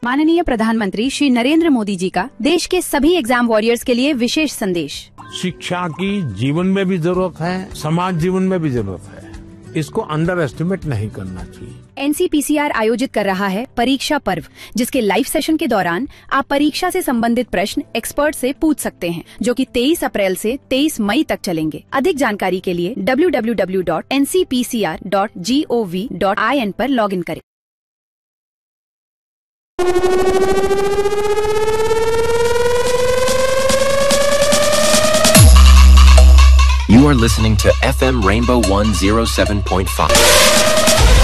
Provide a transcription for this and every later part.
माननीय प्रधानमंत्री श्री नरेंद्र मोदी जी का देश के सभी एग्जाम वॉरियर्स के लिए विशेष संदेश शिक्षा की जीवन में भी जरूरत है समाज जीवन में भी जरूरत है इसको अंडर एस्टिमेट नहीं करना चाहिए एनसीपीसीआर आयोजित कर रहा है परीक्षा पर्व जिसके लाइव सेशन के दौरान आप परीक्षा से संबंधित प्रश्न एक्सपर्ट से पूछ सकते हैं जो कि 23 अप्रैल से 23 मई तक चलेंगे अधिक जानकारी के लिए www.ncpcr.gov.in पर लॉगिन करें You are listening to FM Rainbow 107.5.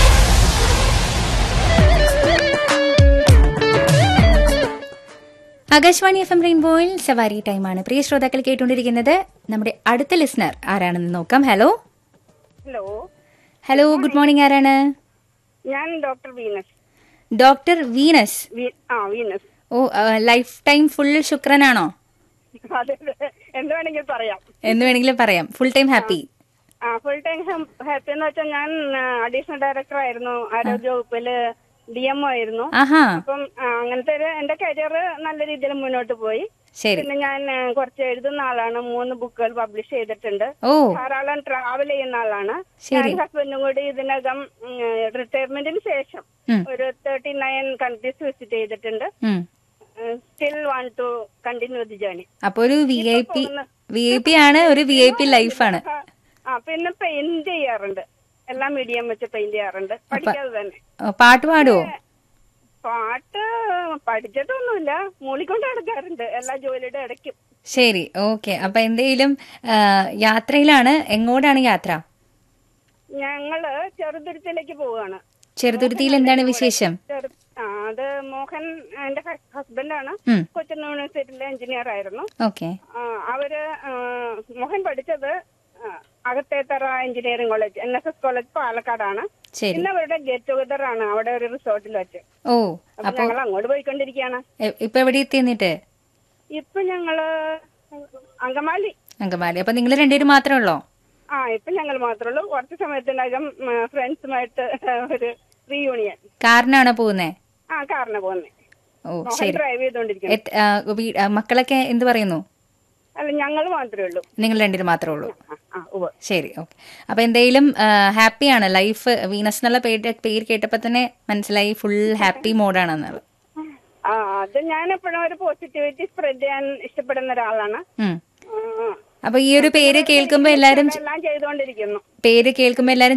Akashvani F M റെയിൻബോയിൽ സവാരി ടൈമാണ് പ്രിയ ശ്രോതാക്കൾ കേട്ടുകൊണ്ടിരിക്കുന്നത് നമ്മുടെ അടുത്ത ലിസണർ ആരാണെന്ന് നോക്കാം hello hello hello good morning ആരാണ് ഞാൻ ഡോക്ടർ വീനസ് ഡോക്ടർ വീനസ് വീ- ആ വീനസ് ഓ ലൈഫ് ടൈം ഫുൾ ശുക്രനാണോ അതെ അതെ. എന്ത് വേണമെങ്കിൽ പറയാം എന്ന് വേണമെങ്കിലും പറയാം ഫുൾ ടൈം ഹാപ്പി ആ ഫുൾ ടൈം ഹാപ്പി എന്ന് വെച്ചാൽ ഞാൻ അഡീഷണൽ ഡയറക്ടർ ആയിരുന്നു ആരോഗ്യ വകുപ്പില് ഡി എം ആയിരുന്നു ആഹാ അപ്പം ആ, അങ്ങനത്തെ ഒരു എന്റെ കരിയർ നല്ല രീതിയിൽ മുന്നോട്ട് പോയി ശരി പിന്നെ ഞാൻ ആ, കുറച്ച് എഴുതുന്ന ആളാണ് മൂന്ന് ബുക്കുകൾ പബ്ലിഷ് ചെയ്തിട്ടുണ്ട് ഓ ധാരാളം ട്രാവൽ ചെയ്യുന്ന ആളാണ് ശരി. ഞാൻ ഹസ്ബൻഡും കൂടി ഇതിനകം റിട്ടയർമെന്റിന് ശേഷം ഉം. ഒരു തേർട്ടി നയൻ കൺട്രീസ് വിസിറ്റ് ചെയ്തിട്ടുണ്ട് ഉം. Still want to continue the journey അപ്പൊ ഒരു V I P V I P ആണ് ഒരു വി ഐ പി ലൈഫാണ് ആ പിന്നെ പെയിന്റ് ചെയ്യാറുണ്ട് എല്ലാ മീഡിയം വെച്ച് പെയിന്റ് ചെയ്യാറുണ്ട് പഠിക്കാതെ തന്നെ പാട്ട് പാടുവോ പാട്ട് പഠിച്ചിട്ടൊന്നുമില്ല മൂളിക്കൊണ്ട് നടക്കാറുണ്ട് എല്ലാ ജോലിയുടെ ഇടയ്ക്കും ശരി ഓക്കെ അപ്പൊ എന്തെങ്കിലും ആ, യാത്രയിലാണ് എങ്ങോട്ടാണ് യാത്ര ഞങ്ങള് ചെറുതുരുത്തിലേക്ക് പോവുകയാണ് ചെറുതുരുത്തിയിൽ എന്താണ് വിശേഷം ചെറു ആ, അത് മോഹൻ എന്റെ ഹസ്ബൻഡാണ് ഉം. കൊച്ചിൻ യൂണിവേഴ്സിറ്റിയിലെ എഞ്ചിനീയർ ആയിരുന്നു ഓക്കെ ആ, അവര് ആ, മോഹൻ പഠിച്ചത് ആ, Akathethara engineering college N S S college പാലക്കാടാണ് ശരി ഇന്ന് അവരുടെ ഗെറ്റ് ടുഗദർ ആണ് അവിടെ ഒരു റിസോർട്ടിൽ വെച്ച് ഓ അപ്പൊ ഞങ്ങൾ അങ്ങോട്ട് പോയിക്കൊണ്ടിരിക്കുകയാണ് എ- ഇപ്പൊ എവിടെ എത്തി എന്നിട്ട് ഇപ്പൊ ഞങ്ങള് അങ്കമാലി അങ്കമാലി അപ്പൊ നിങ്ങൾ രണ്ടുപേരും മാത്രമേ ഉള്ളോ ആ ഇപ്പൊ ഞങ്ങൾ മാത്രമേ ഉള്ളൂ കുറച്ച് സമയത്തിനകം ഫ്രണ്ട്സുമായിട്ട് ഒരു റീയൂണിയൻ കാറിനാണോ പോകുന്നേ ആ കാറിന് പോകുന്നത് ഓ മോഹൻ ശരി ഡ്രൈവ് ചെയ്തോണ്ടിരിക്കുന്നു എത്- ആ, വീ- ആ, മക്കളൊക്കെ എന്ത് പറയുന്നു അല്ല ഞങ്ങൾ മാത്രമേ ഉള്ളൂ നിങ്ങൾ രണ്ടുപേരും മാത്രമേ ഉള്ളൂ ആ, ആ ഉവ്വ്. ശരി ഓക്കെ അപ്പൊ എന്തായാലും ഹാപ്പിയാണ് ലൈഫ് വീനസ് എന്നുള്ള പേര് പേര് കേട്ടപ്പോ തന്നെ മനസ്സിലായി ഫുൾ ഹാപ്പി മോഡാണെന്നുള്ളത് ആ അത് ഞാൻ എപ്പോഴും ഒരു പോസിറ്റിവിറ്റി സ്പ്രെഡ് ചെയ്യാൻ ഇഷ്ടപ്പെടുന്ന ഒരാളാണ് ഉം. ആ, ആ. അപ്പൊ ഈ ഒരു പേര് കേൾക്കുമ്പോ എല്ലാരും എല്ലാം ചെയ്തുകൊണ്ടിരിക്കുന്നു പേര് കേൾക്കുമ്പോ എല്ലാരും